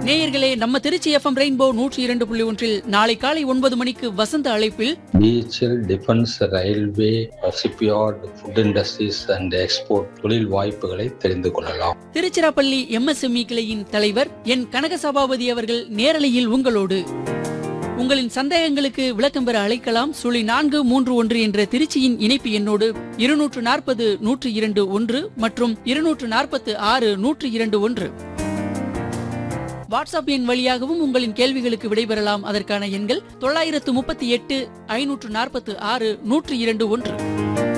நேயர்களே நம்ம Trichy FM rainbow நூற்றி இரண்டு புள்ளி ஒன்றில் நாளை காலை ஒன்பது மணிக்கு வசந்த அழைப்பில் BHEL defence railway shipyard food industries and export தொழில் வாய்ப்புகளை தெரிந்து கொள்ளலாம் திருச்சிராப்பள்ளி எம்எஸ்எம்இ கிளையின் தலைவர் என் கனக சபாபதி அவர்கள் நேரலையில் உங்களோடு உங்களின் சந்தேகங்களுக்கு விளக்கம் பெற அழைக்கலாம் சுழி நான்கு மூன்று ஒன்று என்ற திருச்சியின் இணைப்பு எண்ணோடு இருநூற்று நாற்பது நூற்று இரண்டு ஒன்று மற்றும் இருநூற்று நாற்பத்து ஆறு நூற்று இரண்டு ஒன்று வாட்ஸ்அப் எண் வழியாகவும் உங்களின் கேள்விகளுக்கு விடைபெறலாம் அதற்கான எண்கள் தொள்ளாயிரத்து முப்பத்தி எட்டு ஐநூற்று நாற்பத்து ஆறு நூற்று இரண்டு ஒன்று